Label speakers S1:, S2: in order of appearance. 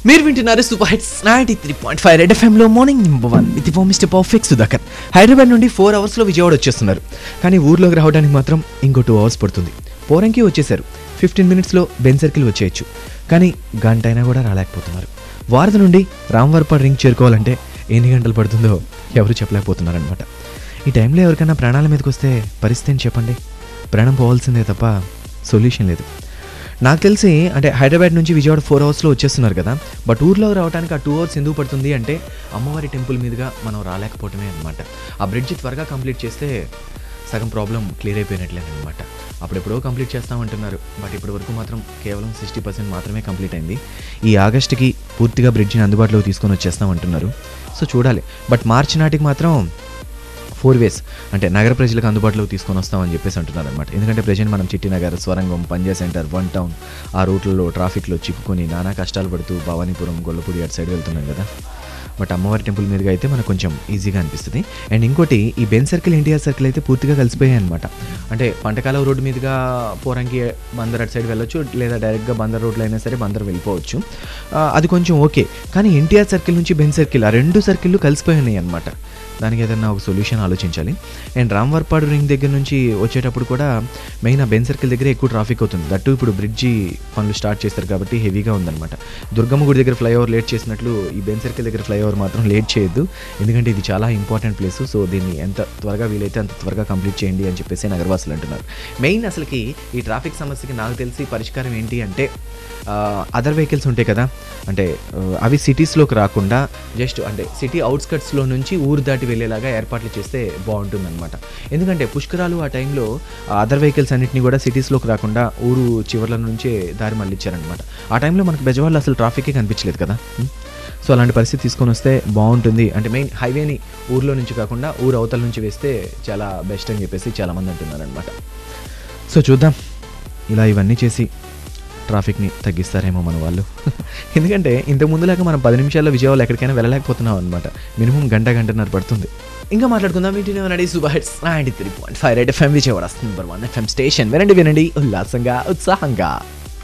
S1: మీరు వింటున్నారు super hits ninety three point five red ఎఫ్ఎంలో morning number one with four mister perfect Sudhakar Hyderabad నుండి four అవర్స్లో విజయవాడ వచ్చేస్తున్నారు కానీ ఊర్లోకి రావడానికి మాత్రం ఇంకో టూ అవర్స్ పడుతుంది పోరంకి వచ్చేసారు ఫిఫ్టీన్ మినిట్స్లో బెన్ సర్కిల్ వచ్చేయచ్చు కానీ గంట అయినా కూడా రాలేకపోతున్నారు వారధి నుండి రామ్వర్పాడ్ రింగ్ చేరుకోవాలంటే ఎన్ని గంటలు పడుతుందో ఎవరు చెప్పలేకపోతున్నారనమాట ఈ టైంలో ఎవరికైనా ప్రాణాల మీదకి వస్తే పరిస్థితి ఏంటి చెప్పండి ప్రాణం పోవాల్సిందే తప్ప సొల్యూషన్ లేదు నాకు తెలిసి అంటే హైదరాబాద్ నుంచి విజయవాడ ఫోర్ అవర్స్లో వచ్చేస్తున్నారు కదా బట్ ఊర్లో రావడానికి ఆ టూ అవర్స్ ఎందుకు పడుతుంది అంటే అమ్మవారి టెంపుల్ మీదుగా మనం రాలేకపోవటమే అనమాట ఆ బ్రిడ్జ్ త్వరగా కంప్లీట్ చేస్తే సగం ప్రాబ్లం క్లియర్ అయిపోయినట్లే అనమాట అప్పుడెప్పుడో కంప్లీట్ చేస్తామంటున్నారు బట్ ఇప్పటి వరకు మాత్రం కేవలం సిక్స్టీ పర్సెంట్ మాత్రమే కంప్లీట్ అయింది ఈ ఆగస్ట్కి పూర్తిగా బ్రిడ్జిని అందుబాటులోకి తీసుకొని వచ్చేస్తామంటున్నారు సో చూడాలి బట్ మార్చి నాటికి మాత్రం ఫోర్ వేస్ అంటే నగర ప్రజలకు అందుబాటులోకి తీసుకొని వస్తామని చెప్పేసి అంటున్నారు అనమాట ఎందుకంటే ప్రజెంట్ మనం చిట్టినగర్ స్వరంగం పంజా సెంటర్ వన్ టౌన్ ఆ రూట్లలో ట్రాఫిక్లో చిక్కుకొని నానా కష్టాలు పడుతూ భవానీపురం గొల్లపూడి అటు సైడ్ వెళ్తున్నాం కదా బట్ అమ్మవారి టెంపుల్ మీదుగా అయితే మనకు కొంచెం ఈజీగా అనిపిస్తుంది అండ్ ఇంకోటి ఈ బెన్ సర్కిల్ ఎన్టీఆర్ సర్కిల్ అయితే పూర్తిగా కలిసిపోయాయి అనమాట అంటే పంటకాల రోడ్డు మీదుగా పోరంకి బందర్ అటు సైడ్ వెళ్ళొచ్చు లేదా డైరెక్ట్గా బందర్ రోడ్లో అయినా సరే బందర్ వెళ్ళిపోవచ్చు ఆ, అది కొంచెం ఓకే కానీ ఎన్టీఆర్ సర్కిల్ నుంచి బెన్ సర్కిల్ ఆ రెండు సర్కిళ్ళు కలిసిపోయి ఉన్నాయి అనమాట దానికి ఏదైనా ఒక సొల్యూషన్ ఆలోచించాలి అండ్ రామ్వర్పాడు రింగ్ దగ్గర నుంచి వచ్చేటప్పుడు కూడా మెయిన్ ఆ బెన్ సర్కిల్ దగ్గర ఎక్కువ ట్రాఫిక్ అవుతుంది దట్టు ఇప్పుడు బ్రిడ్జి పనులు స్టార్ట్ చేస్తారు కాబట్టి హెవీగా ఉందన్నమాట దుర్గమ్మ గుడి దగ్గర ఫ్లైఓవర్ లేట్ చేసినట్లు ఈ బెన్ సర్కిల్ దగ్గర ఫ్లైఓవర్ మాత్రం లేట్ చేయొద్దు ఎందుకంటే ఇది చాలా ఇంపార్టెంట్ ప్లేస్ సో దీన్ని ఎంత త్వరగా వీలైతే అంత త్వరగా కంప్లీట్ చేయండి అని చెప్పేసి నగరవాసులు అంటున్నారు మెయిన్ అసలుకి ఈ ట్రాఫిక్ సమస్యకి నాకు తెలిసి పరిష్కారం ఏంటి అంటే అదర్ వెహికల్స్ ఉంటాయి కదా అంటే ఆ, అవి సిటీస్లోకి రాకుండా జస్ట్ అంటే సిటీ అవుట్స్కట్స్లో నుంచి ఊరు దాటి వెళ్ళేలాగా ఏర్పాట్లు చేస్తే బాగుంటుందన్నమాట ఎందుకంటే పుష్కరాలు ఆ టైంలో అదర్ వెహికల్స్ అన్నింటినీ కూడా సిటీస్లోకి రాకుండా ఊరు చివర్ల నుంచే దారి మళ్ళిచ్చారనమాట ఆ టైంలో మనకు బెజవాళ్ళు అసలు ట్రాఫికే కనిపించలేదు కదా ఉం? సో అలాంటి పరిస్థితి తీసుకొని వస్తే బాగుంటుంది అంటే మెయిన్ హైవేని ఊర్లో నుంచి కాకుండా ఊరు అవతల నుంచి వేస్తే చాలా బెస్ట్ అని చెప్పేసి చాలామంది అంటున్నారు అనమాట సో చూద్దాం ఇలా ఇవన్నీ చేసి ట్రాఫిక్ని తగ్గిస్తారేమో మన వాళ్ళు ఎందుకంటే ఇంతకు ముందులాగా మనం పది నిమిషాల్లో విజయవాడ ఎక్కడికైనా వెళ్ళలేకపోతున్నాం అనమాట మినిమం గంట గంటన్నర పడుతుంది ఇంకా మాట్లాడుకుందాం వీటిని వినండి super hits ninety three point five red FM Vijayawada number one FM station వినండి వినండి ఉల్లాసంగా ఉత్సాహంగా